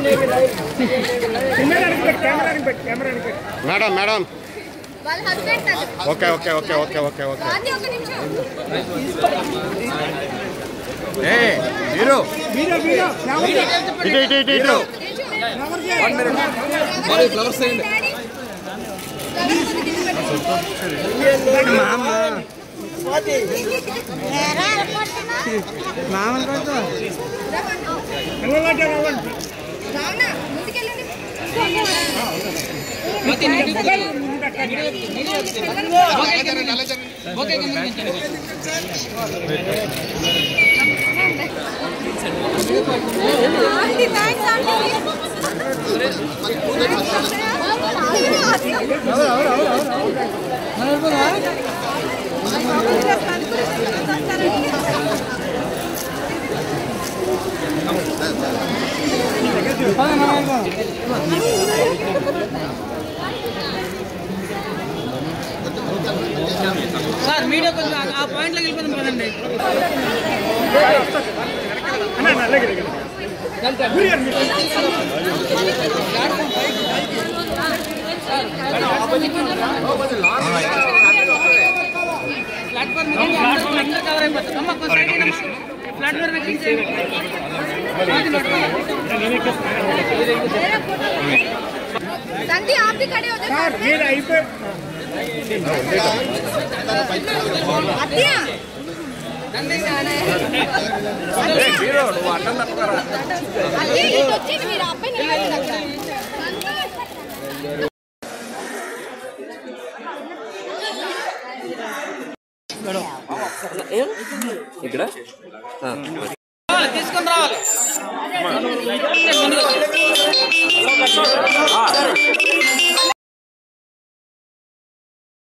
Madam madam వాళ్ళ husband okay okay okay okay okay okay Gandhi ఒక నిమిషం ఏ హీరో ఇటు ఇటు ఇటు ఇటు ఫ్లవర్స్ వేయండి aunty thanks aunty sir media కొంచెం ఆ- ఆ పాయింట్లోకి వెళ్ళిపోతాం కదండి ప్లాట్ఫామ్ అందరూ కవర్ అయిపోతుంది అమ్మ కొంచెం సైడ్ ఇయ్యండి అమ్మ. ప్లాట్ఫామ్ ఎక్కింగ్ చేయండి संती आप भी खड़े हो जाओ अतिया అదే ఇటు వచ్చేది మీరు అబ్బాయి నిలబడి అక్కడ తీసుకొని రావాలి